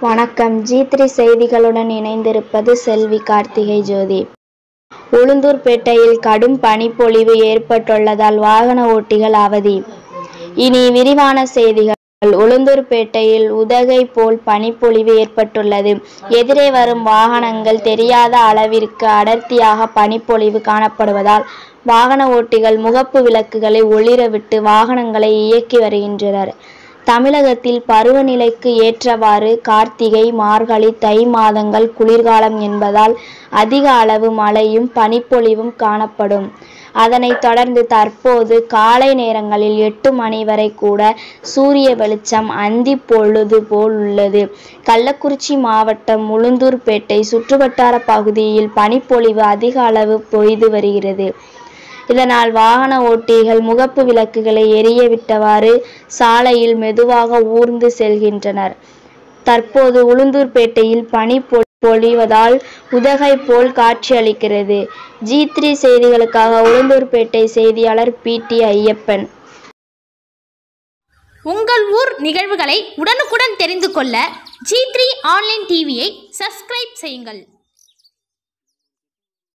வணக்கம் G three செய்திகளுடன் இணைந்திருப்பது செல்வி கார்த்திகை ஜோதி உளுந்தூர்பேட்டையில் கடும் பனிப்பொழிவு ஏற்பட்டுள்ளதால் வாகன ஓட்டிகள் அவதி இனி விரிவான செய்திகள் உளுந்தூர்பேட்டையில் உதகை போல் பனிப்பொழிவு ஏற்பட்டுள்ளது எதிரே வரும் வாகனங்கள் தெரியாத அளவிற்கு அடர்த்தியாக பனிப்பொழிவு காணப்படுவதால் வாகன ஓட்டிகள் முகப்பு விளக்குகளை ஒளிரவிட்டு வாகனங்களை இயக்கி வருகின்றனர் தமிழகத்தில் பருவநிலைக்கு ஏற்றவாறு கார்த்திகை மார்கழி தை மாதங்கள் குளிர்காலம் என்பதால் அதிக அளவு மழையும் பனிப்பொழிவும் காணப்படும் அதனைத் தொடர்ந்து தற்போது காலை நேரங்களில் எட்டு மணி வரை கூட சூரிய வெளிச்சம் அந்தி பொழுது போல் உள்ளது கள்ளக்குறிச்சி மாவட்டம் உளுந்தூர்பேட்டை சுற்றுவட்டார பகுதியில் பனிப்பொழிவு அதிக அளவு பொய்து வருகிறது இதனால் வாகன ஓட்டிகள் முகப்பு விளக்குகளை எரிய விட்டவாறு சாலையில் மெதுவாக ஊர்ந்து செல்கின்றனர் தற்போது உளுந்தூர்பேட்டையில் பனி பொ- பொழிவதால் உதகை போல் காட்சியளிக்கிறது ஜி த்ரீ செய்திகளுக்காக உளுந்தூர்பேட்டை செய்தியாளர் பி டி ஐயப்பன் உங்கள் ஊர் நிகழ்வுகளை உடனுக்குடன் தெரிந்து கொள்ள ஜி த்ரீ ஆன்லைன் டிவியை சப்ஸ்கிரைப் செய்யுங்கள்